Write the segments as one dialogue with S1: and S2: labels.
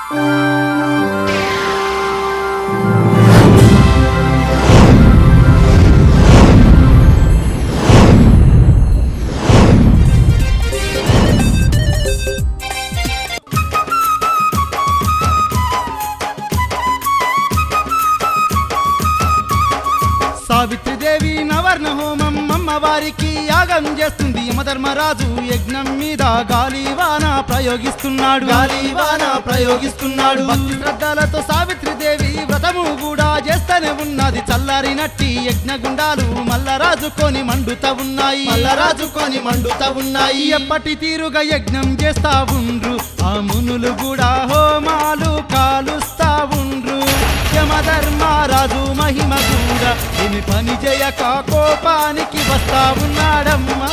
S1: సావిత్రిదేవి నవర్ణ హోమం అమ్మవారికి యాగం చేస్తుంది యమధర్మరాజు యజ్ఞం మీద గాలివాన ప్రయోగిస్తున్నాడు గాలివాన ప్రయోగిస్తున్నాడు భక్తి శ్రద్ధలతో సావిత్రిదేవి వ్రతము కూడా చేస్తూనే ఉన్నది చల్లారినట్టి యజ్ఞగుండాలు మల్లరాజుకొని మండుతా ఉన్నాయి మల్లరాజుకొని మండుతా ఉన్నాయి ఎప్పటి తీరుగా యజ్ఞం చేస్తా ఉండ్రు ఆ మునులు కూడా హోమాలు కాలుస్తా ఉండ్రు యమధర్మరాజు మహిమ కూడా ఏమి పని చేయక కోపానికి వస్తా ఉన్నాడమ్మా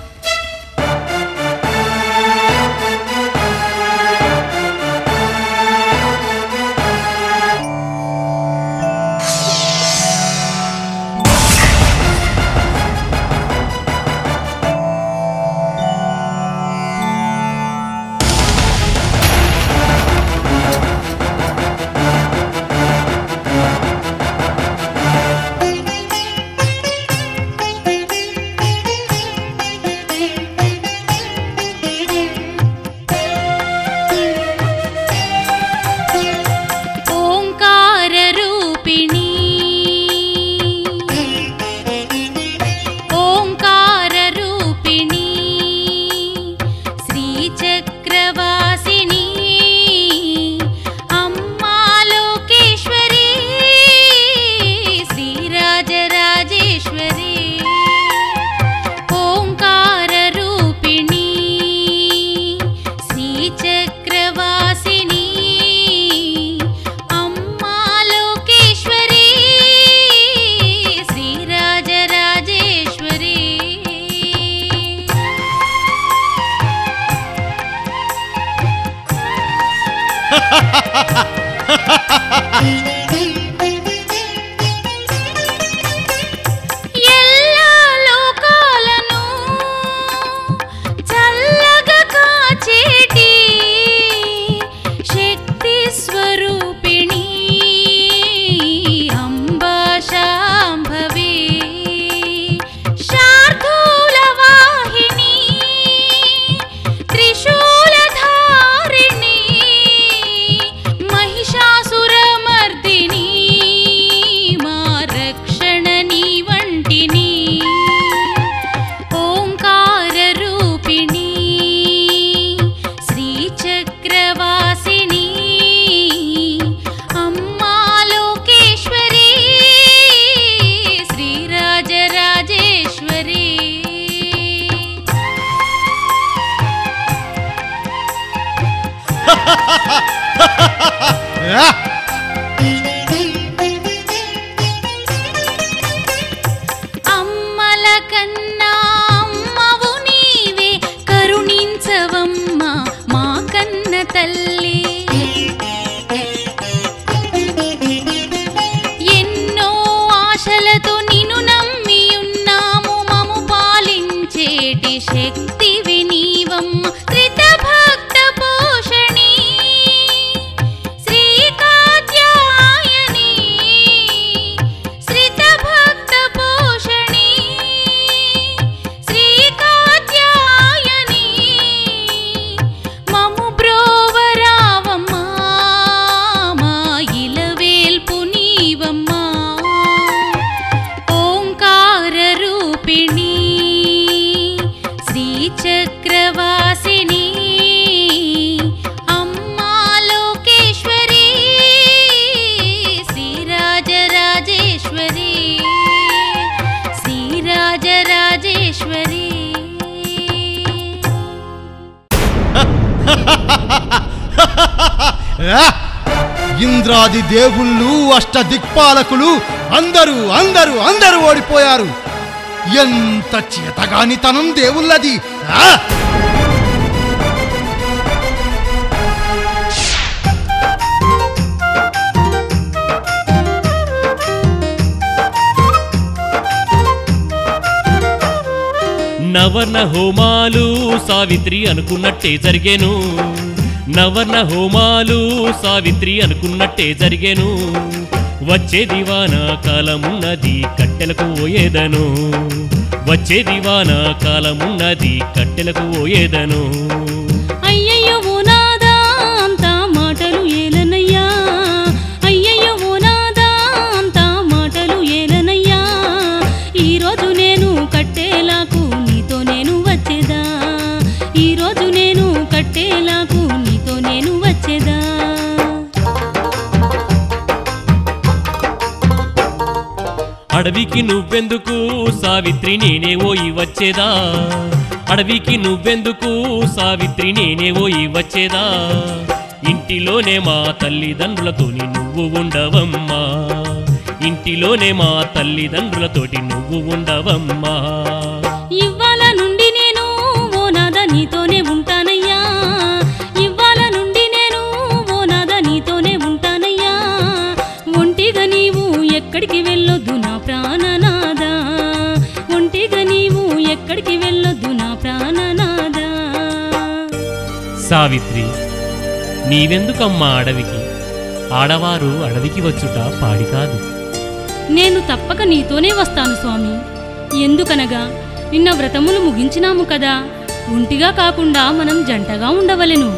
S2: ఓంకారరూపిణీ ఓంకారరూపిణీ శ్రీచక్రవాసిని అమ్మా లోకేశ్వరి శ్రీరాజరాజేశ్వరి ఓంకారరూపిణీ శ్రీచక్రవాసిని అమ్మా లోకేశ్వరి శ్రీరాజరాజేశ్వరి ఎల్లా లోకాలను చల్లగా కాచేటి శక్తి స్వరూపిణి అంబా శాంభవి శార్దూల వాహిని త్రిశూలధారిణి మహిషాసురమర్దిని మా రక్షణ నీ వంటిని ఓంకారరూపిణి శ్రీచక్రవాసిని అమ్మా లోకేశ్వరి శ్రీరాజరాజేశ్వరి
S1: ఆ!
S2: అమ్మల కన్నా అమ్మవు నీవే కరుణించవమ్మా మా కన్న తల్లి ఎన్నో ఆశలతో నిన్ను నమ్మి ఉన్నాము మము పాలించేటి శక్తివి నీవమ్మ త్రిత భక్త పోషణి శ్రీ కాత్యాయని శ్రిత భక్త పోషణి శ్రీ కాత్యాయని మము బ్రోవరావమ్మా మా ఇలవేల్పు నీవమ్మా ఓంకారరూపిణి శ్రీచక్రవాసిని అమ్మా లోకేశ్వరి శ్రీరాజరాజేశ్వరి శ్రీరాజరాజేశ్వరి
S1: ఆ! ఇంద్రాది దేవుళ్ళు అష్ట దిక్పాలకులు అందరూ అందరూ అందరూ ఓడిపోయారు ఎంత చేతగానితనం దేవుళ్ళది ఆ!
S3: నవర్ణ హోమాలు సావిత్రి అనుకున్నట్టే జరిగేను నవర్ణ హోమాలు సావిత్రి అనుకున్నట్టే జరిగేను వచ్చే దివాన కాలమున్నది కట్టెలకు పోయేదను వచ్చే దివాన కాలమున్నది కట్టెలకు పోయేదను
S2: అయ్యయ్యో ఓ నాదా అంతా మాటలు ఏలనయ్యా అయ్యయ్యో ఓ నాదా అంతా మాటలు ఏలనయ్యా ఈరోజు నేను కట్టేలాకు నీతో నేను వచ్చేదా ఈరోజు నేను కట్టేలాకు నీతో నేను వచ్చేదా
S3: అడవికి నువ్వెందుకు సావిత్రి నేనే ఓయి వచ్చేదా అడవికి నువ్వెందుకు సావిత్రి నేనే ఓయి వచ్చేదా ఇంటిలోనే మా తల్లిదండ్రులతోని నువ్వు ఉండవమ్మా ఇంటిలోనే మా తల్లిదండ్రులతోటి నువ్వు ఉండవమ్మా
S2: ఇవ్వాల నుండి నేను ఓ నాద నీతోనే ఉంటానయ్యా ఇవ్వాల నుండి నేను ఓ నాద నీతోనే ఉంటానయ్యా ఒంటిగా నీవు ఎక్కడికి వెళ్ళొద్దు నా ప్రాణనాదా ఒంటిగా నీవు ఎక్కడికి వెళ్ళొద్దు నా ప్రాణనాదా
S3: సావిత్రి నీవెందుకమ్మా అడవికి ఆడవారు అడవికి వచ్చుట పాడి కాదు
S2: నేను తప్పక నీతోనే వస్తాను స్వామి ఎందుకనగా నిన్న వ్రతములు ముగించినాము కదా ఒంటిగా కాకుండా మనం జంటగా ఉండవలెను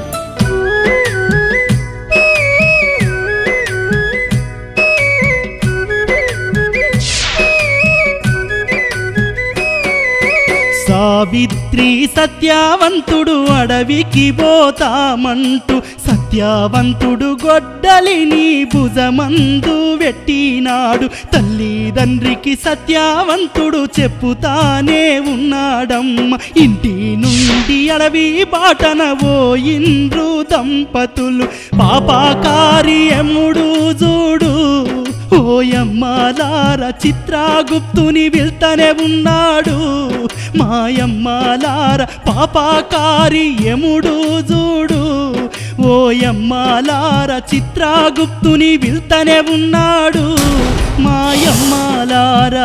S4: సావిత్రి సత్యవంతుడు అడవికి పోతామంటూ సత్యవంతుడు గొడ్డలిని భుజమందు పెట్టినాడు తల్లిదండ్రికి సత్యవంతుడు చెప్పుతానే ఉన్నాడమ్మ ఇంటి నుండి అడవి బాటన పోయిండ్రు దంపతులు పాపకార్యముడు చూడు ఓయమ్మాలార చిత్రాగుప్తుని వెళ్తనే ఉన్నాడు మాయమ్మాలార పాపాకారి యముడు చూడు ఓయమ్మాలార చిత్రాగుప్తుని వెళ్తనే ఉన్నాడు మాయమ్మాలారా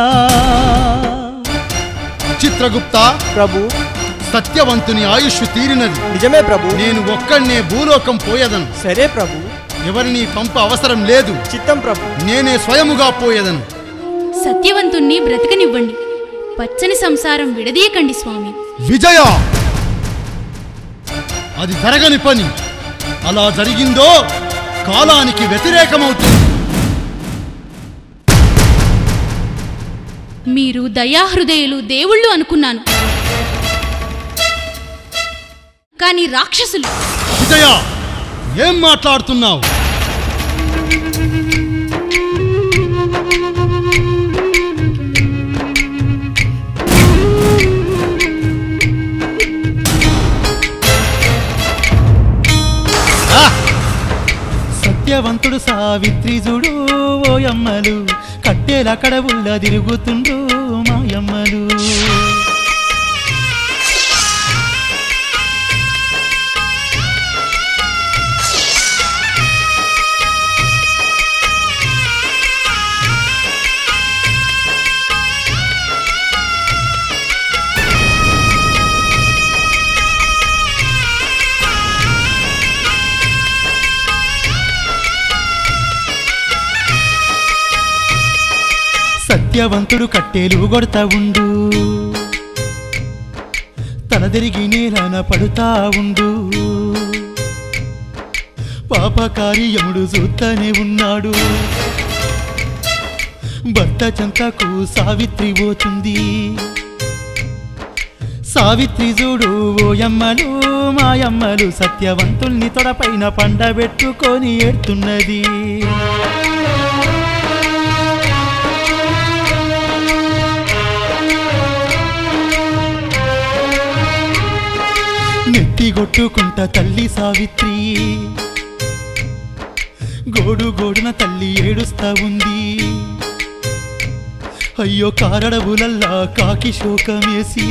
S1: చిత్రగుప్త
S5: ప్రభు
S1: సత్యవంతుని ఆయుష్ తీరినది
S5: నిజమే ప్రభు
S1: నేను ఒక్కడినే భూలోకం పోయేదను
S5: సరే ప్రభు
S1: ఎవరిని పంప అవసరం లేదు
S5: చిత్తం ప్రభు
S1: నేనే స్వయముగా పోయేదను
S2: సత్యవంతుణ్ణి బ్రతకనివ్వండి పచ్చని సంసారం విడదీయకండి స్వామి
S1: విజయ అది జరగని పని అలా జరిగిందో కాలానికి వ్యతిరేకమవుతుంది
S2: మీరు దయాహృదయులు దేవుళ్ళు అనుకున్నాను కానీ రాక్షసులు
S1: విజయ ఏం మాట్లాడుతున్నావు ఆ!
S4: సత్యవంతుడు సావిత్రి చూడు ఓయమ్మలు కట్టేల కడవుల్ల తిరుగుతుండు మాయమ్మలు సత్యవంతుడు కట్టేలు కొడతా ఉండు తల తిరిగి నేలన పడుతా ఉండు పాపకారి యముడు చూస్తానే ఉన్నాడు భర్త చెంతకు సావిత్రి పోతుంది సావిత్రి చూడు ఓయమ్మలు మాయమ్మలు సత్యవంతుల్ని తొడపైన పండబెట్టుకొని ఏడుతున్నది నెత్తిగొట్టుకుంట తల్లి సావిత్రి గోడు గోడున తల్లి ఏడుస్తా ఉంది అయ్యో కారడవులల్లా కాకి శోకమేసి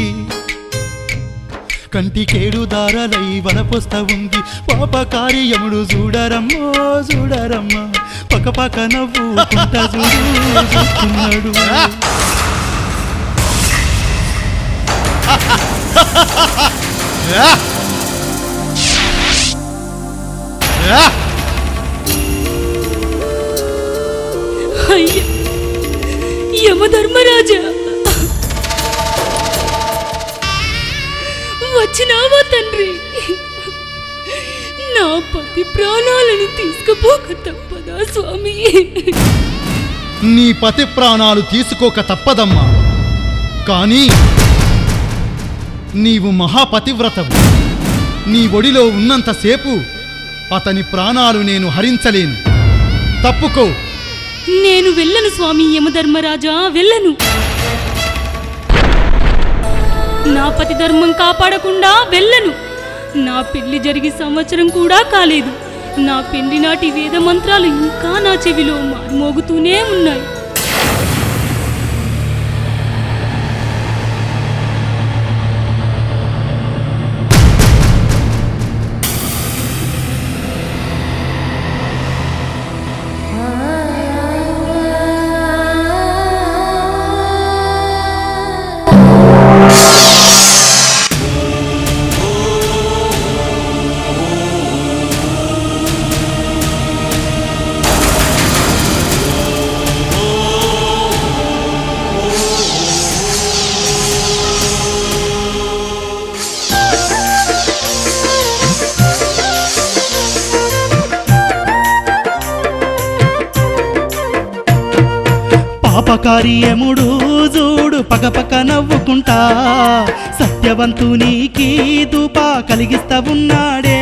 S4: కంటికేడు దారలై వలపోస్తా ఉంది పాప కార్యముడు చూడరమ్మో చూడరమ్మ పక్క పక్క నవ్వుకుంట చూడు చూస్తున్నాడు
S1: ఆ! ఆ!
S2: అయ్యా యమధర్మరాజా వచ్చినావా తండ్రి నా పతి ప్రాణాలను తీసుకుపోక తప్పదా స్వామి
S1: నీ పతి ప్రాణాలు తీసుకోక తప్పదమ్మా కానీ నీవు మహాపతివ్రతవు నీ ఒడిలో ఉన్నంతసేపు అతని ప్రాణాలు నేను హరించలేను తప్పుకో
S2: నేను వెళ్ళను స్వామి యమధర్మరాజా వెళ్ళను నా పతి ధర్మం కాపాడకుండా వెళ్ళను నా పెళ్లి జరిగి సంవత్సరం కూడా కాలేదు నా పెళ్లి నాటి వేద మంత్రాలు ఇంకా నా చెవిలో మారుమోగుతూనే ఉన్నాయి
S4: పాపకార్యముడు చూడు పగపక నవ్వుకుంటా సత్యవంతునికి దూప కలిగిస్తా ఉన్నాడే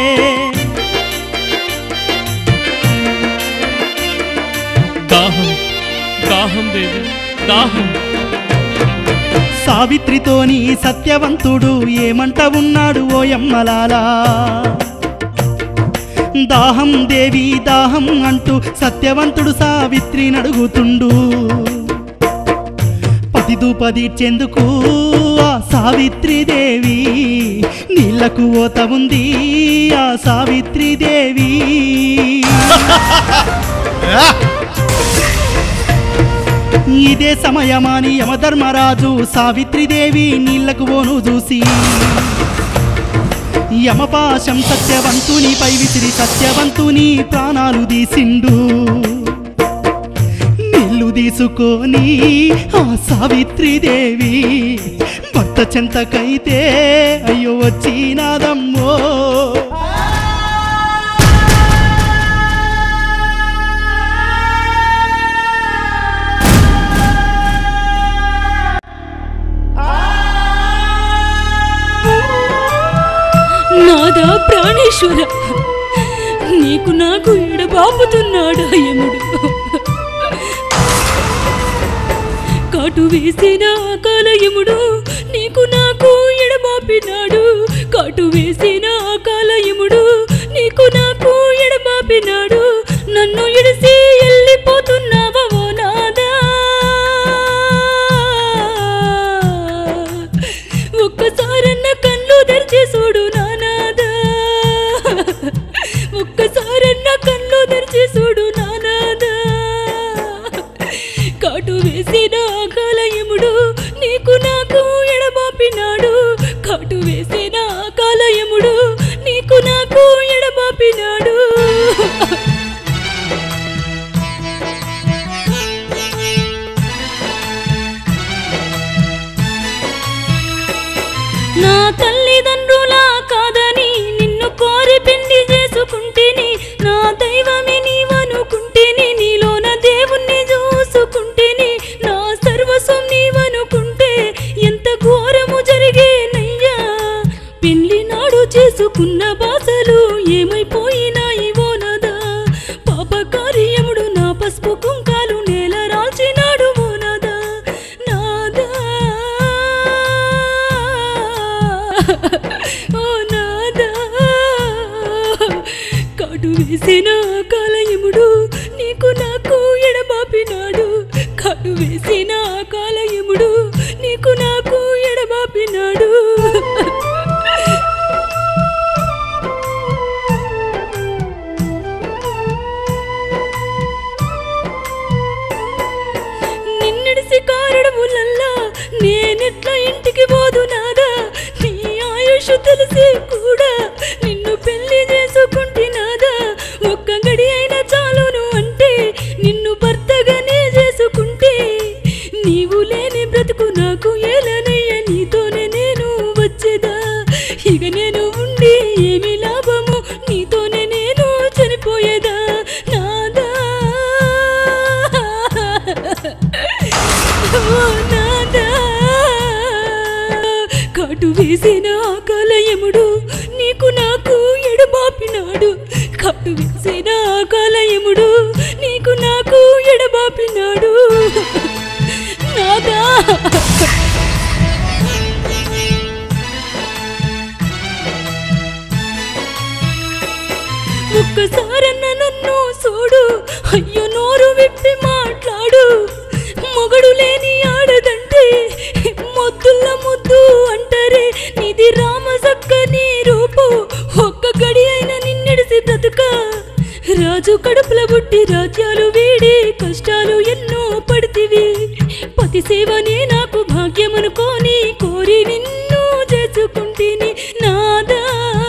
S3: దాహం దాహం దేవి దాహం
S4: సావిత్రితోని సత్యవంతుడు ఏమంట ఉన్నాడు ఓ యమ్మలాలా దాహం దేవి దాహం అంటూ సత్యవంతుడు సావిత్రి నడుగుతుండు పతిదూపదీర్చేందుకు ఆ సావిత్రి దేవి నీళ్లకు ఓత ఉంది ఆ సావిత్రి దేవి
S1: ఆ!
S4: ఇదే సమయమాని యమధర్మరాజు సావిత్రిదేవి నీళ్లకు ఓను చూసి యమపాశం సత్యవంతునిపై విసిరి సత్యవంతుని ప్రాణాలు తీసిండు నీళ్లు తీసుకొని ఆ సావిత్రిదేవి భర్త చెంతకైతే అయ్యో వచ్చినాదమ్మో
S2: నాదా ప్రాణేశ్వర నీకు నాకు ఎడబాపుతున్నాడు యముడు కాటు వేసిన కాలయముడు నీకు నాకు ఎడబాపినాడు కాటు వేసిన కాలయముడు నీకు నాకు ఎడబాపినాడు నన్ను ఎడిసి వెళ్ళిపోతున్నావా ఓ నాదా ఒక్కసారన్న కళ్ళు తెరిచి చూడు నానాదా ఒక్కసారన్న కళ్ళు తెరిచి చూడు నానాదా కాటు వేసిన కాలయముడు నీకు నాకు ఎడబాపినాడు కాటు వేసిన కాలయముడు నీకు నాకు ఎడబాపినాడు నా తల్లిదండ్రుల కాదని నిన్ను కోరి పెళ్లి చేసుకుంటేని నా దైవమే నీవనుకుంటేని నీలోన దేవుణ్ణి చూసుకుంటేని నా సర్వస్వం నీవనుకుంటే ఎంత ఘోరము జరిగేనయ్యా పెళ్లి నాడు చేసుకున్న బాసలు ఏమైపోయినాయి ఓనదా పాప కార్యముడు నా పసుపు కుంకాలు నేల రాల్చినాడు ఓనదా నాదా ఓ నాదా కాటు వేసిన కాలయముడు నీకు నాకు ఎడబాపినాడు కాటు వేసిన కాలయముడు నీకు నాకు ఎడబాపినాడు నిన్నడిసి కారణములల్లా నేనెట్లా ఇంటికి పోదు నాదా నీ ఆయుష్ తెలిసి కూడా నిన్ను పెళ్లి చేసుకుంటే నాదా పాతాళలోకాలయముడు నీకు నాకు ఎడబాపినాడు నాదా ఒక్కసారన్న నన్ను చూడు అయ్యో నోరు విప్పి మాట్లాడు మొగడు లేని ఆడదంటే మొద్దుల ముద్దు అంటారే నీది రామసక్క నీ రూపు ఒక్క గడి అయిన నిన్నెడిసి బ్రతుక రాజు కడుపుల బుట్టి రాజ్యాలు వీడి కష్టాలు ఎన్నో పడితివి పతి సేవనే నాకు భాగ్యమనుకోని కోరి నిన్ను చేసుకుంటేని నాదా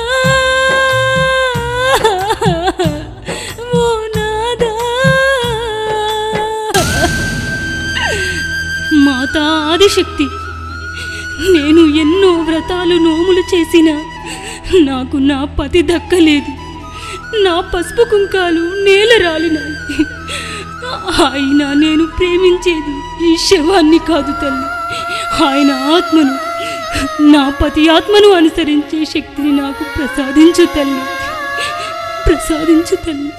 S2: ఓ నాదా మాతా ఆదిశక్తి నేను ఎన్నో వ్రతాలు నోములు చేసినా నాకు నా పతి దక్కలేదు నా పసుపు కుంకాలు నేల రాలినాయి ఆయన నేను ప్రేమించేది ఈ శవాన్ని కాదు తల్లి ఆయన ఆత్మను నా పతి ఆత్మను అనుసరించే శక్తిని నాకు ప్రసాదించు తల్లి ప్రసాదించు తల్లి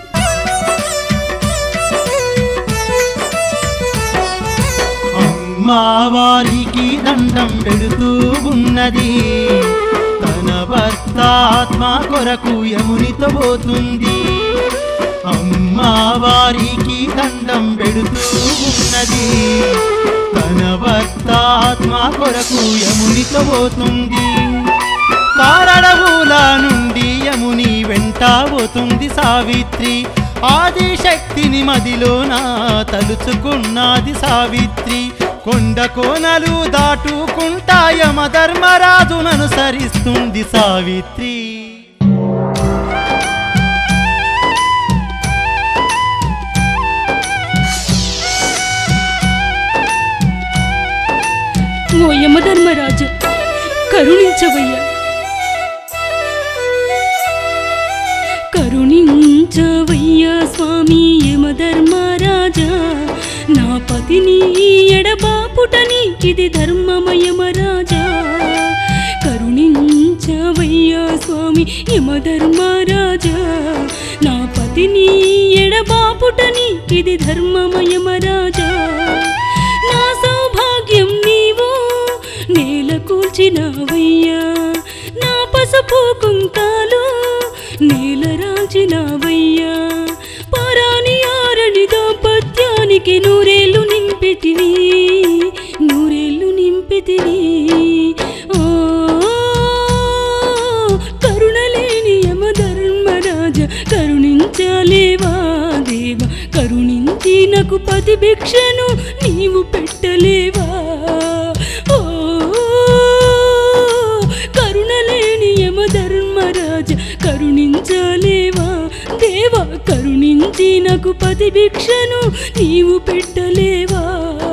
S5: అమ్మవారికి దండం పెడుతూ ఉన్నది తన భర్త ఆత్మ కొరకు యమునితో పోతుంది అమ్మవారికి దండం పెడుతూ ఉన్నది తన భర్త ఆత్మ కొరకు యమునితో పోతుంది కారడవుల నుండి యముని వెంట పోతుంది సావిత్రి ఆది శక్తిని మదిలోన తలుచుకున్నది సావిత్రి కొండ కోనలు దాటుకుంటా యమ ధర్మరాజును అనుసరిస్తుంది సావిత్రి
S2: ఓ యమధర్మరాజు కరుణించవయ్యా కరుణించవయ్యా స్వామి యమధర్మరాజా నా పతిని ఎడబాపుటని ఇది ధర్మమయమరాజా కరుణించవయ్యా స్వామి యమధర్మరాజా నా పతిని ఎడబాపుటని ఇది ధర్మమయమరాజా నా సౌభాగ్యం నీవు నేల కూల్చినవయ్యా నా పసుపు కుంకాలు నేల రాల్చినవయ్యా పరాని ఆరని దాంపత్యానికి నూరేళ్ళు నింపితివి నూరేళ్ళు నింపితివి ఓ కరుణలేని యమధర్మరాజ కరుణించలేవా దేవ కరుణించి నాకు పతి భిక్షను నీవు పెట్టలేవా ఓ కరుణలేని యమధర్మరాజ కరుణించలేవా దేవ కరుణించి నాకు పతి భిక్షను నీవు పెట్టలేవా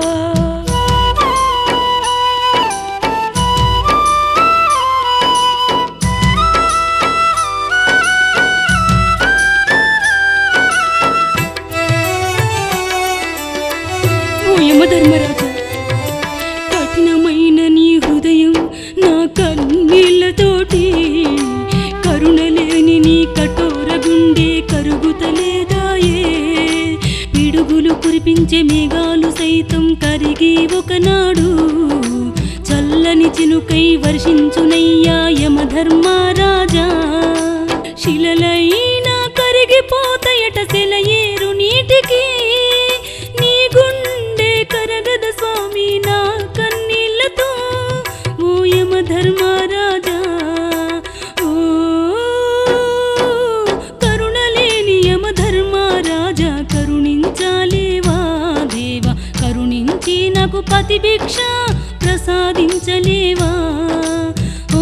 S2: ఓ యమధర్మరాజా కఠినమైన నీ హృదయం నా కన్నీళ్లతోటి కరుణలేని నీ కఠోర గుండె కరుగుతలేదాయే పిడుగులు కురిపించే మేఘాలు సైతం కరిగి ఒకనాడు చల్లని చినుకై వర్షించునయ్యా యమధర్మరాజా శిలలైనా కరిగిపోతయట సెలయేరు నీటికి నీ గుండె కరగద స్వామి నా కన్నీళ్లతో ఓ యమధర్మరాజా ఓ కరుణలేని యమధర్మరాజా కరుణించాలేవా దేవా కరుణించి నాకు పతి భిక్ష ప్రసాదించలేవా ఓ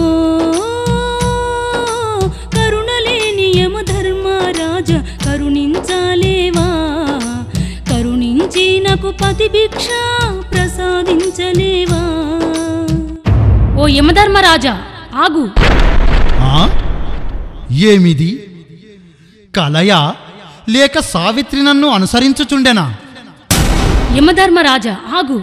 S2: కరుణలేని యమధర్మరాజా కరుణించాలేవా కరుణించి నాకు పతి భిక్ష ప్రసాదించలేవా ఓ యమధర్మరాజా ఆగు
S1: ఆ? ఏమిది కలయా లేక సావిత్రి నన్ను అనుసరించుచుండెనా
S2: యమధర్మరాజా ఆగు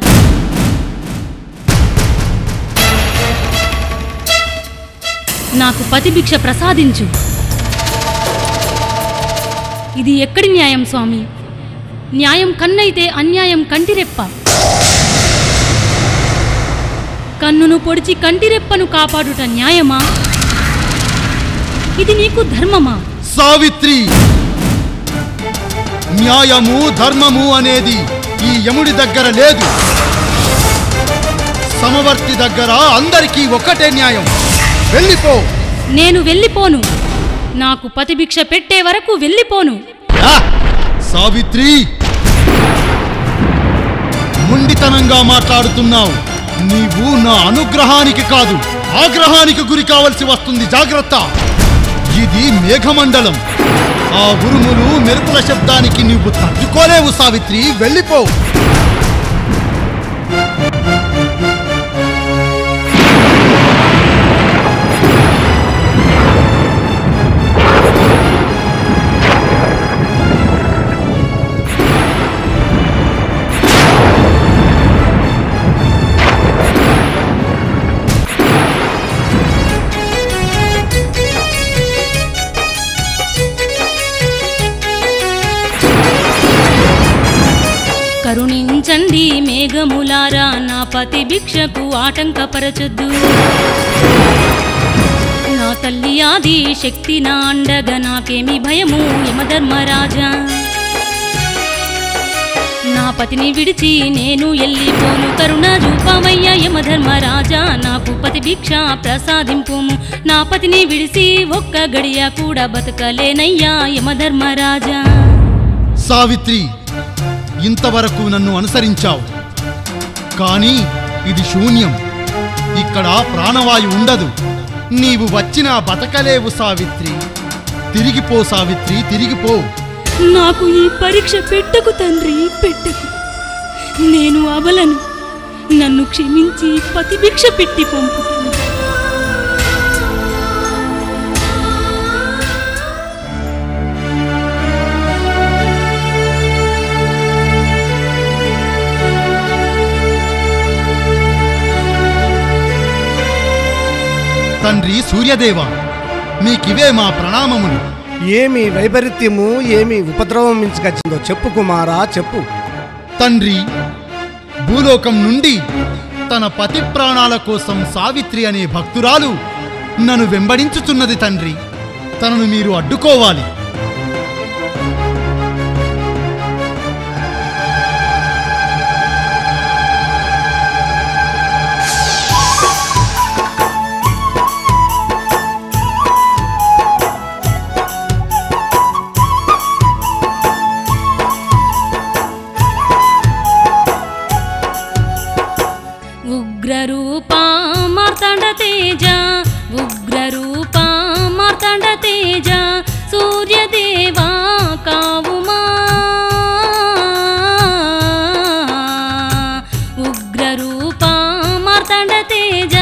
S2: నాకు పతి భిక్ష ప్రసాదించు ఇది ఎక్కడి న్యాయం స్వామి న్యాయం కన్నైతే అన్యాయం కంటిరెప్ప కన్నును పొడిచి కంటిరెప్పను కాపాడుట న్యాయమా ఇది నీకు ధర్మమా
S1: సావిత్రి న్యాయము ధర్మము అనేది ఈ యముడి దగ్గర లేదు సమవర్తి దగ్గర అందరికీ ఒక్కటే న్యాయం వెళ్ళిపో
S2: నేను వెళ్ళిపోను నాకు పతిభిక్ష పెట్టే వరకు వెళ్ళిపోను
S1: ఆ! సావిత్రి ముండితనంగా మాట్లాడుతున్నావు నీవు నా అనుగ్రహానికి కాదు ఆగ్రహానికి గురి కావలసి వస్తుంది జాగ్రత్త ఇది మేఘమండలం ఆ ఉరుములు మెరుపుల శబ్దానికి నీవు తట్టుకోలేవు సావిత్రి వెళ్ళిపో
S2: కరుణించండి మేఘములారా నా పతి భిక్షకు ఆటంకపరచొద్దు నా తల్లి ఆది శక్తి నా అండగా నాకేమి భయము యమధర్మరాజా నా పతిని విడిచి నేను ఎల్లిపోను కరుణ రూపమయ్య యమధర్మరాజా నాకు పతి భిక్ష ప్రసాదింపుము నా పతిని విడిసి ఒక్క గడియ కూడా బతకలేనయ్యా యమధర్మరాజా
S1: సావిత్రి ఇంతవరకు నన్ను అనుసరించావు కానీ ఇది శూన్యం ఇక్కడ ప్రాణవాయు ఉండదు నీవు వచ్చినా బతకలేవు సావిత్రి తిరిగిపో సావిత్రి తిరిగిపో
S2: నాకు ఈ పరీక్ష పెట్టకు తండ్రి పెట్టకు నేను అబలను నన్ను క్షమించి పతిభిక్ష పెట్టి పంపు తండ్రి.
S1: తండ్రి సూర్యదేవ మీకివే మా ప్రణామములు
S6: ఏమి వైపరీత్యము ఏమి ఉపద్రవం మించుకొచ్చిందో చెప్పు కుమారా చెప్పు
S1: తండ్రి భూలోకం నుండి తన పతి ప్రాణాల కోసం సావిత్రి అనే భక్తురాలు నన్ను వెంబడించుచున్నది తండ్రి తనను మీరు అడ్డుకోవాలి
S2: ఉగ్రరూపా మార్తాండ తేజ ఉగ్రరూపా మార్తాండ తేజ సూర్యదేవా కావుమా ఉగ్రరూపా మార్తాండ తేజ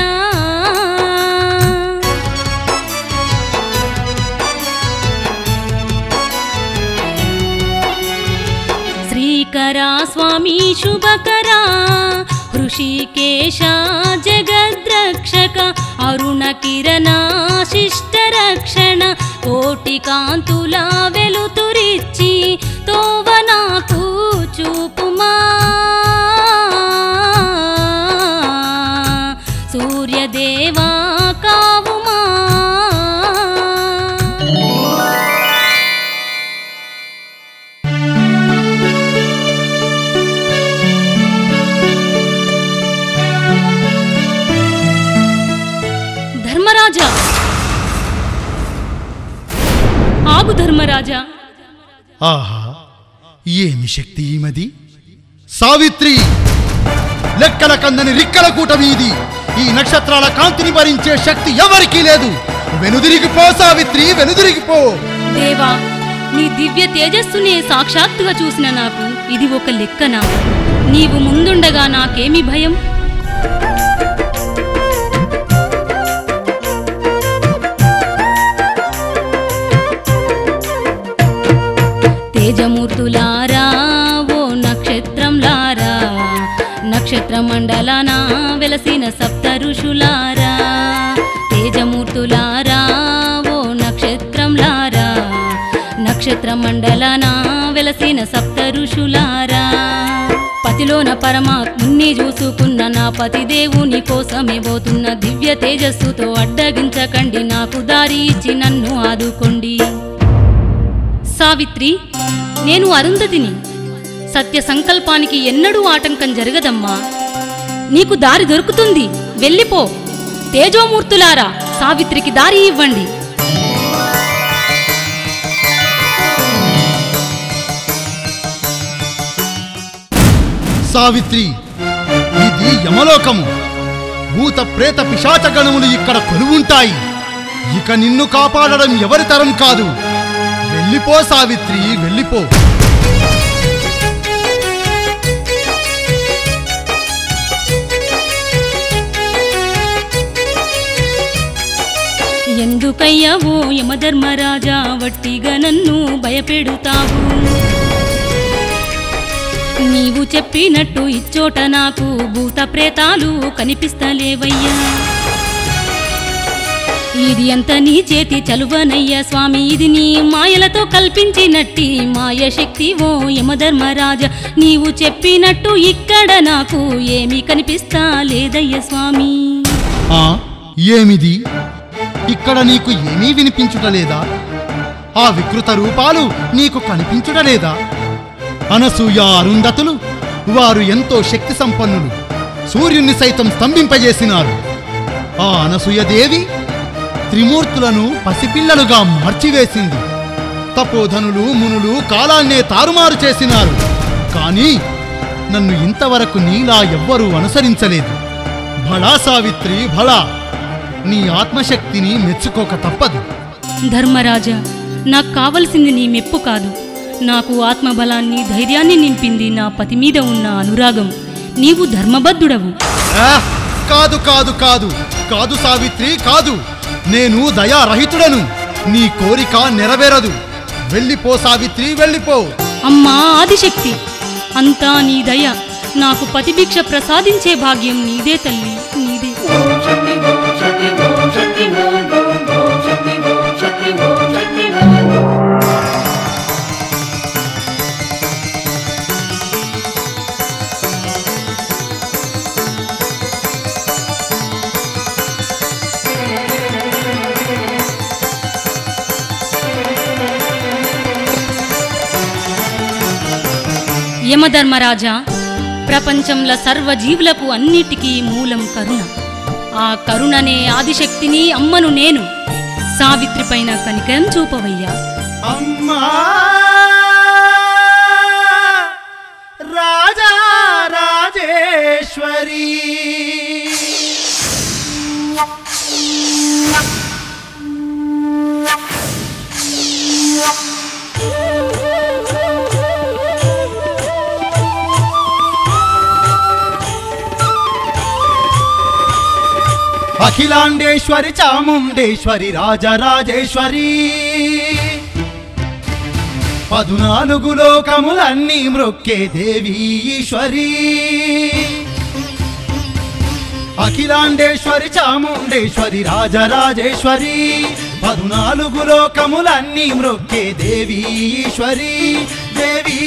S2: శ్రీకరా స్వామి శుభకరా హృషికేశ జగద్రక్షక అరుణ కిరణ శిష్ట రక్షణ కోటి కాంతుల వెలుతురిచ్చి తోవ నాకు చూపుమా సూర్యదేవా కావుమా ధర్మరాజా ఆగు ధర్మరాజా
S1: ఆహా ఏమి శక్తి ఈమది సావిత్రి లెక్కల కందని రిక్కల కూటమీది ఈ నక్షత్రాల కాంతిని భరించే శక్తి ఎవరికీ లేదు వెనుదిరిగిపో సావిత్రి వెనుదిరిగిపో
S2: దేవా నీ దివ్య తేజస్సునే సాక్షాత్తుగా చూసిన నాకు ఇది ఒక లెక్కనా నీవు ముందుండగా నాకేమి భయం తేజమూర్తులారా ఓ నక్షత్రంలారా నక్షత్ర మండలాన వెలసిన సప్త ఋషులారా తేజమూర్తులారా ఓ నక్షత్రంలారా నక్షత్ర నక్షత్ర మండలాన వెలసిన సప్త ఋషులారా పతిలోన పరమాత్ముని చూసుకున్న నా పతి దేవుని కోసమే పోతున్న దివ్య తేజస్సుతో అడ్డగించకండి నాకు దారి ఇచ్చి నన్ను ఆదుకోండి సావిత్రి నేను అరుంధతిని సత్య సంకల్పానికి ఎన్నడూ ఆటంకం జరగదమ్మా నీకు దారి దొరుకుతుంది వెళ్ళిపో తేజోమూర్తులారా సావిత్రికి దారి ఇవ్వండి
S1: సావిత్రి ఇది యమలోకము భూత ప్రేత పిశాచ గణములు ఇక్కడ కొలువుంటాయి ఇక నిన్ను కాపాడడం ఎవరి తరం కాదు వెళ్ళిపో సావిత్రి వెళ్ళిపో
S2: ఎందుకయ్యా ఓ యమధర్మరాజా వట్టిగా నన్ను భయపెడుతావు నీవు చెప్పినట్టు ఇచ్చోట నాకు భూత ప్రేతాలు కనిపిస్తలేవయ్యా ఇది ఎంత నీ చేతి చలువనయ్యా స్వామి ఇది నీ మాయలతో కల్పించినట్టి మాయ శక్తి ఓ యమధర్మరాజ నీవు చెప్పినట్టు ఇక్కడ నాకు ఏమీ కనిపిస్తా లేదయ్యా స్వామి
S1: ఆ ఏమిది ఇక్కడ నీకు ఏమీ వినిపించుటలేదా ఆ వికృత రూపాలు నీకు కనిపించుటలేదా అనసూయ అరుంధతులు వారు ఎంతో శక్తి సంపన్నులు సూర్యుణ్ణి సైతం స్తంభింపజేసినారు ఆ అనసూయ దేవి త్రిమూర్తులను పసిపిల్లలుగా మార్చివేసింది తపోధనులు మునులు కాలాన్నే తారుమారు చేసినారు కానీ నన్ను ఇంతవరకు నీలా ఎవ్వరూ అనుసరించలేదు భళా సావిత్రి భళా నీ ఆత్మశక్తిని మెచ్చుకోక తప్పదు
S2: ధర్మరాజా నాకు కావలసింది నీ మెప్పు కాదు నాకు ఆత్మబలాన్ని ధైర్యాన్ని నింపింది నా పతి మీద ఉన్న అనురాగం నీవు ధర్మబద్ధుడవు
S1: ఆ, కాదు కాదు కాదు కాదు సావిత్రి కాదు నేను దయారహితుడను నీ కోరిక నెరవేరదు వెళ్ళిపో సావిత్రి వెళ్ళిపో
S2: అమ్మా ఆదిశక్తి అంతా నీ దయ నాకు పతిభిక్ష ప్రసాదించే భాగ్యం నీదే తల్లి నీదే యమధర్మరాజా ప్రపంచంలో సర్వజీవులకు అన్నిటికీ మూలం కరుణ ఆ కరుణనే ఆదిశక్తిని అమ్మను నేను సావిత్రి పైన కనికరం చూపవయ్యా
S5: అమ్మా రాజా రాజేశ్వరి అఖిలాండేశ్వరి చాముండేశ్వరి రాజరాజేశ్వరి పదునాలుగు లోకములన్నీ మ్రొక్కే దేవి ఈశ్వరి అఖిలాండేశ్వరి చాముండేశ్వరి రాజరాజేశ్వరి పదునాలుగు లోకములన్నీ మ్రొక్కే దేవి ఈశ్వరి దేవి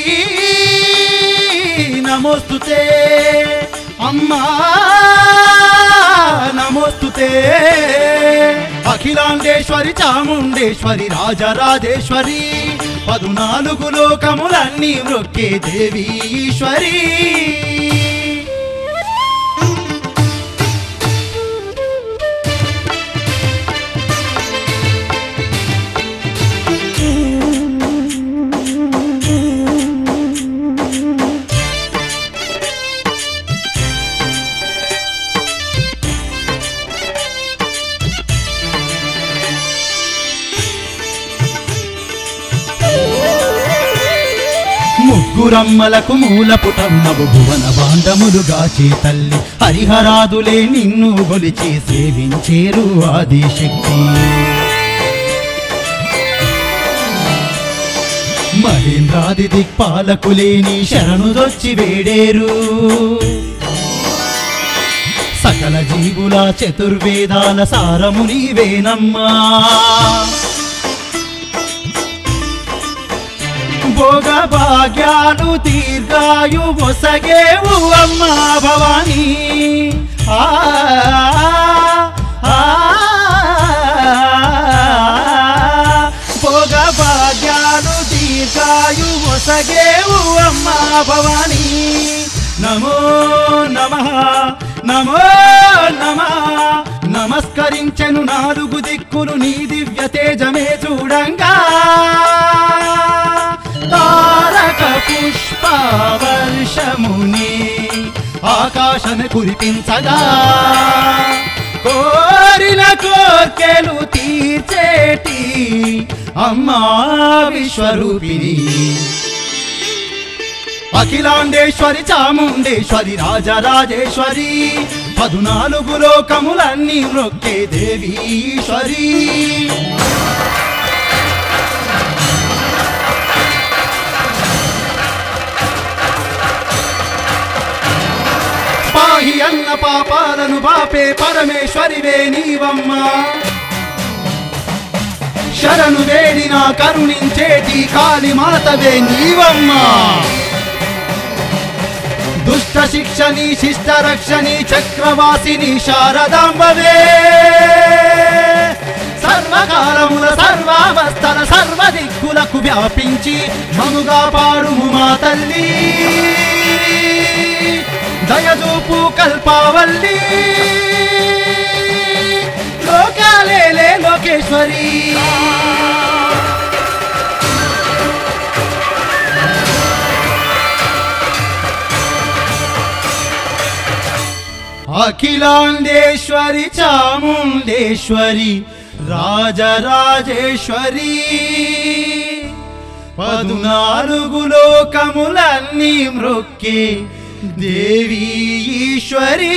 S5: నమోస్తుతే అమ్మా నమోస్తుతే అఖిలాండేశ్వరి చాముండేశ్వరి రాజరాజేశ్వరి పదునాలుగు లోకములన్నీ మ్రొక్కే దేవి ఈశ్వరి ముగ్గురమ్మలకు మూలపుటమ్మవు భువన బాండములుగాచే తల్లి హరిహరాదులే నిన్ను గొలిచి సేవించేరు ఆదిశక్తి మహేంద్రాది దిక్పాలకులేని శరణుదొచ్చి వేడేరు సకల జీవుల చతుర్వేదాల సారము నీవేనమ్మా భోగ భాగ్యాలు దీర్ఘాయు ఒసగేవు అమ్మా భవానీ ఆ ఆ, భోగ భాగ్యాలు దీర్ఘాయు ఒసగేవు అమ్మా భవానీ నమో నమ నమో నమ నమస్కరించెను నాలుగు దిక్కులు నీ దివ్య తేజమే చూడంగా తారక పుష్ప వర్షముని ఆకాశమే కురిపించగా కోరిన కోర్కెలు తీర్చేటి అమ్మా విశ్వరూపిణి అఖిలాండేశ్వరి చాముండేశ్వరి రాజరాజేశ్వరి పదునాలుగు లోకములన్నీ మొక్కే దేవీశ్వరి పాహి అన్న పాపాలను బాపే పరమేశ్వరివే నీవమ్మా శరణు వేడిన కరుణించేటి కాళి మాతవే నీవమ్మా దుష్ట శిక్షని శిష్ట రక్షని చక్రవాసిని శారదాంబవే సర్వకాలముల సర్వావస్థల సర్వ దిక్కులకు వ్యాపించి మముగా పాడుము మా తల్లి దయదూపు కల్పావల్లి లోకాలేలే లోకేశ్వరి అఖిలాండేశ్వరి చాముండేశ్వరి రాజరాజేశ్వరి పదునాలుగు లోకములన్నీ మృక్కి దేవి ఈశ్వరి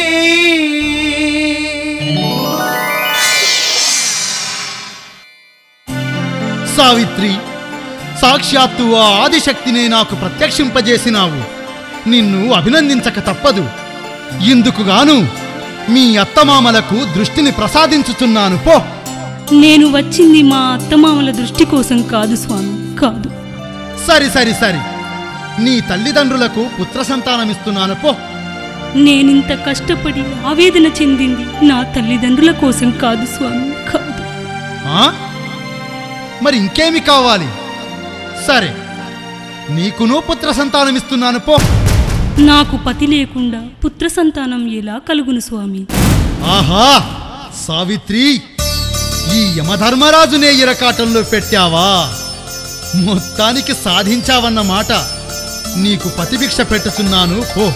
S1: సావిత్రి సాక్షాత్తు ఆ ఆదిశక్తినే నాకు ప్రత్యక్షింపజేసినావు నిన్ను అభినందించక తప్పదు ఇందుకు గాను మీ అత్తమామలకు దృష్టిని ప్రసాదించుచున్నాను పో
S2: నేను వచ్చింది మా అత్తమామల దృష్టి కోసం కాదు స్వామి కాదు
S1: సరి సరి సరి నీ తల్లిదండ్రులకు పుత్ర సంతానమిస్తున్నాను పో
S2: నేనింత కష్టపడి ఆవేదన చెందింది నా తల్లిదండ్రుల కోసం కాదు స్వామి కాదు
S1: ఆ? మరి ఇంకేమి కావాలి సరే నీకును పుత్ర సంతానమిస్తున్నాను పో
S2: నాకు పతి లేకుండా పుత్ర సంతానం ఎలా కలుగును స్వామి
S1: ఆహా సావిత్రి ఈ యమధర్మరాజునే ఇరకాటంలో పెట్టావా మొత్తానికి సాధించావన్న మాట నీకు పతిభిక్ష పెట్టుచున్నాను పో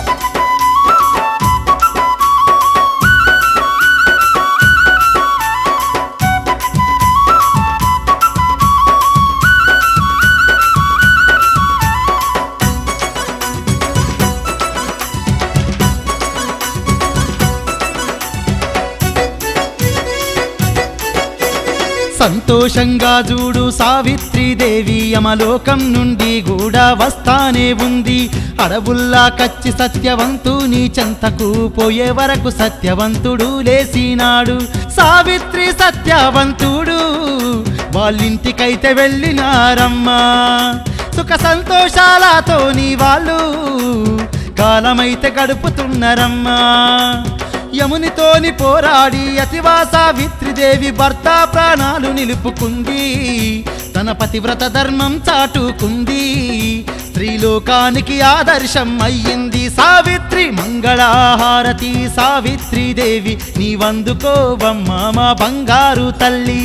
S5: సంతోషంగా చూడు సావిత్రి దేవి యమలోకం నుండి కూడా వస్తానే ఉంది అడవుల్లా కచ్చి సత్యవంతుని చెంతకు పోయే వరకు సత్యవంతుడు లేసినాడు సావిత్రి సత్యవంతుడు వాళ్ళింటికైతే వెళ్ళినారమ్మా సుఖ సంతోషాలతోని వాళ్ళు కాలమైతే గడుపుతున్నారమ్మా యమునితోని పోరాడి అతివా సావిత్రిదేవి భర్త ప్రాణాలు నిలుపుకుంది తన పతివ్రత ధర్మం చాటుకుంది స్త్రీలోకానికి ఆదర్శం అయ్యింది సావిత్రి మంగళహారతి సావిత్రి దేవి నీవందుకోవమ్మా మా బంగారు తల్లి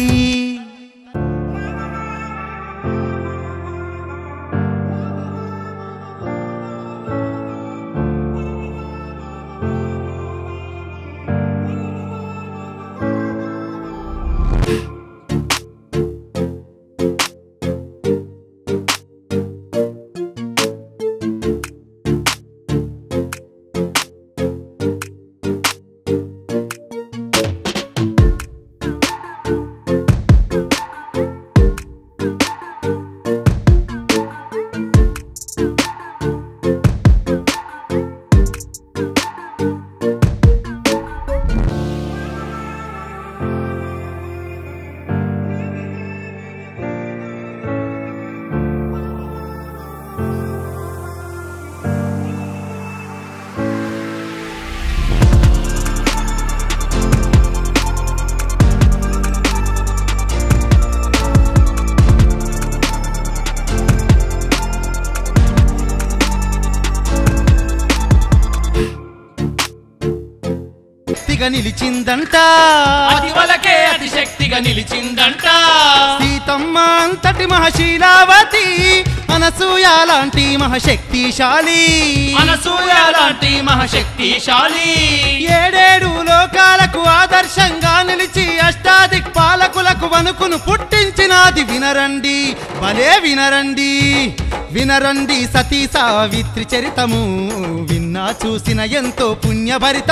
S1: శక్తిగా నిలిచిందంట
S3: అతి వలకే అతి శక్తిగా నిలిచిందంట
S1: సీతమ్మ అంతటి మహశీలావతి అనసూయ లాంటి మహశక్తిశాలి
S3: అనసూయ లాంటి మహాశక్తిశాలి
S1: ఏడేడు లోకాలకు ఆదర్శంగా నిలిచి అష్టాదిక్ పాలకులకు వణుకును పుట్టించినాది వినరండి భలే వినరండి వినరండి సతీ సావిత్రి చరితము విన్నా చూసిన ఎంతో పుణ్యభరిత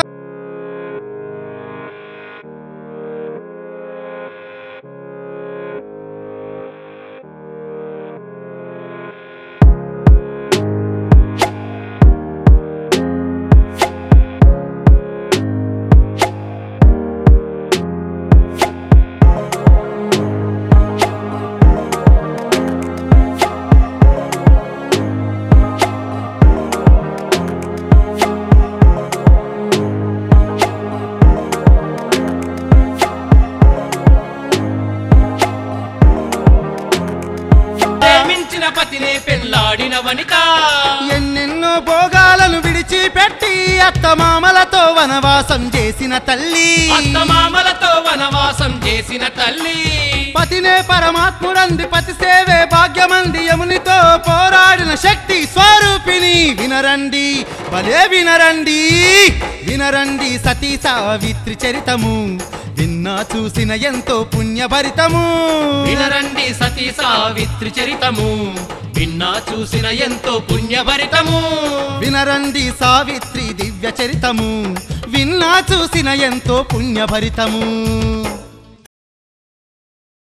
S3: ప్రేమించిన పతినే పెళ్లాడిన వనిత
S1: ఎన్నెన్నో భోగాలను విడిచిపెట్టి అత్తమామలతో వనవాసం చేసిన తల్లి
S3: అత్తమామలతో వనవాసం చేసిన తల్లి
S1: పతినే పరమాత్ముడంది పతి సేవే భాగ్యమంది యమునితో పోరాడిన శక్తి స్వరూపిణి వినరండి భలే వినరండి వినరండి సతీ సావిత్రి చరితము విన్నా చూసిన ఎంతో పుణ్యభరితము
S3: వినరండి సతీ సావిత్రి చరితము విన్నా చూసిన ఎంతో పుణ్యభరితము
S1: వినరండి సావిత్రి దివ్య చరితము విన్నా చూసిన ఎంతో పుణ్యభరితము